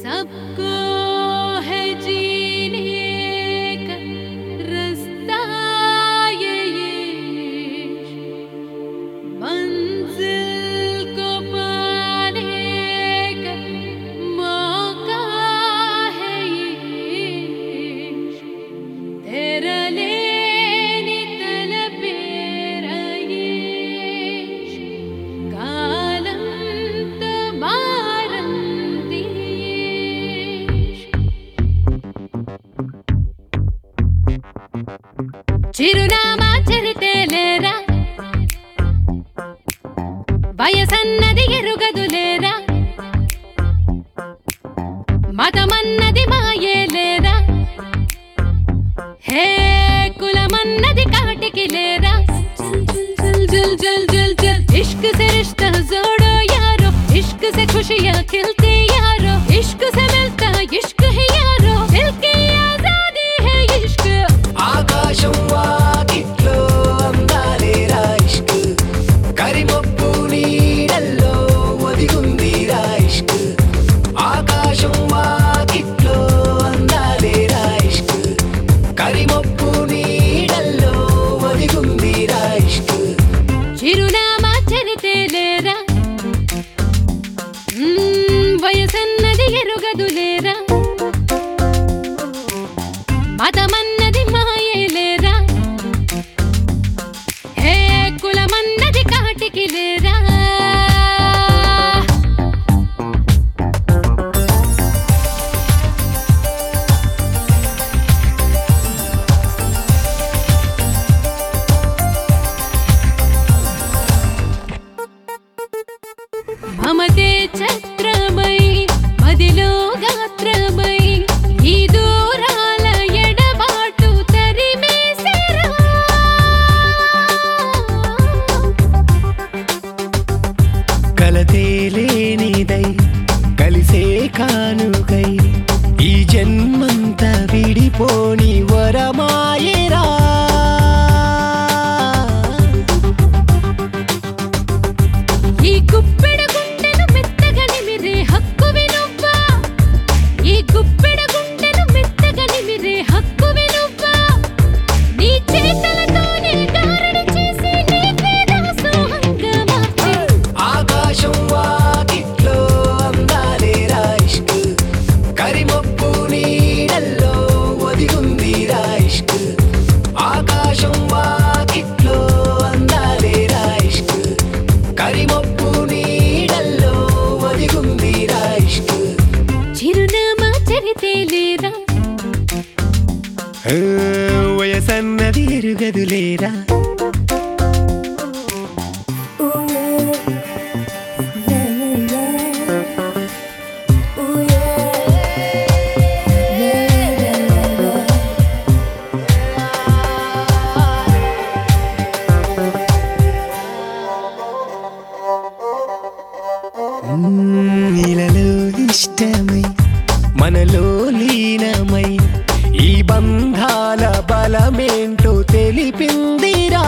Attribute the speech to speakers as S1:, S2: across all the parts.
S1: सबको है जीने का रास्ता ये इश्क। मंजिल को पाने का मौका है ये इश्क। तेरा लेनी तलपेरा ये इश्क। కాలంత మారంది చిరునామా చరితేలేరా వయసన్నది ఎరుగదులేరా మతమన్నది మాయేలేరా హే కులమన్నది కాటికి లేరా జల్ జల్ జల్ జల్ జల్ इश्क से रिश्ता जोड़ो यारो इश्क से खुशियाँ खिलती यारो इश्क से मिलता इश्क है यारो दिल की आजादी है इश्क
S2: ఆకాశం వాకిట్లో అందాలేరా ఇష్క్ కరిమబ్బు నీడల్లో ఒదిగుందిరా ఇష్క్ ఆకాశం వాకిట్లో అందాలేరా ఇష్క్ కరిమబ్బు నీడల్లో ఒదిగుందిరా ఇష్క్
S1: చిరునామా చరితేలేరా మ్మ్, వయసన్నది ఎరుగదులేరా మతమన్నది మాయేలేరా హే కులమన్నది కాటికి లేరా మమతే ఛత్రమై మదిలో గాత్రమై ఈ దూరాల ఎడబాటు తరిమేసిరా
S2: కలతేలేనిదై కలిసే కానుకై ఈ జన్మంత విడిపోని వరమాయరా
S1: ఈ గుప్పెడ గుండెను మెత్తగలిమిరే హక్కువి నువ్వా ఈ గుప్పెడ గుండెను మెత్తగలిమిరే హక్కువి నువ్వా నీ చేతలతోనే గారడి చేసి నీ పేదాసోహంగా మార్చి
S2: ఆకాశం వాకిట్లో అందాలేరా ఇష్క్ కరిమబ్బు నీడల్లో ఒదిగుందిరా ఇష్క్ ఆకాశం వాకిట్లో అందాలేరా ఇష్క్ కరిమబ్బు నీడల్లో ఒదిగుందిరా ఇష్క్
S1: చిరునామా చరితేలేరా
S2: వయసన్నది ఎరుగదులేరా ఇలలో ఇష్టమై మనలో లీనమై ఈ బంధాల బలమేంటో తెలిపిందిరా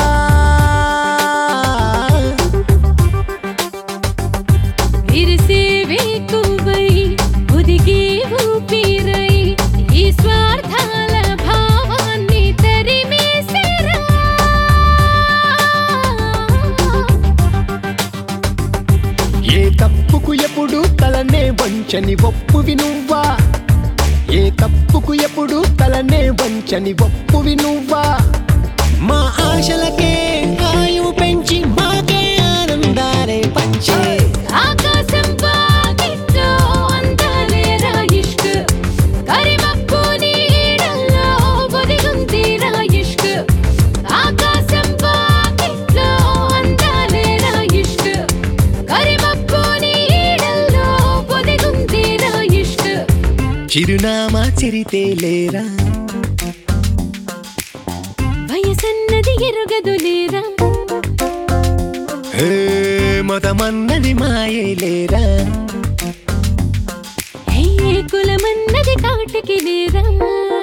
S1: విరిసే వేకువై ఒదిగే ఊపిరై ఈ స్వార్థాల భావాన్ని తరిమేసిరా
S2: ఏ తప్పుకు ఎప్పుడు తలనే వంచని ఒప్పువి నువ్వా ఏ తప్పుకు ఎప్పుడు తలనే వంచని ఒప్పువి నువ్వా మా ఆశలకే ఆయువు పెంచి మాకే ఆనందాలే పంచే
S1: ఆకాశం వాకిట్లో అందాలేరా ఇష్క్ కరిమప్పు నీడల్లో ఒదిగుందిరా ఇష్క్ ఆకాశం వాకిట్లో అందాలేరా ఇష్క్ కరిమప్పు నీడల్లో ఒదిగుందిరా ఇష్క్
S2: చిరునామా చెరితే లేరా
S1: వయసన్నది ఎరుగదులేరా
S2: ఏ మతమన్నది మాయే లేరా
S1: ఏ కులమన్నది కాటికి లేరా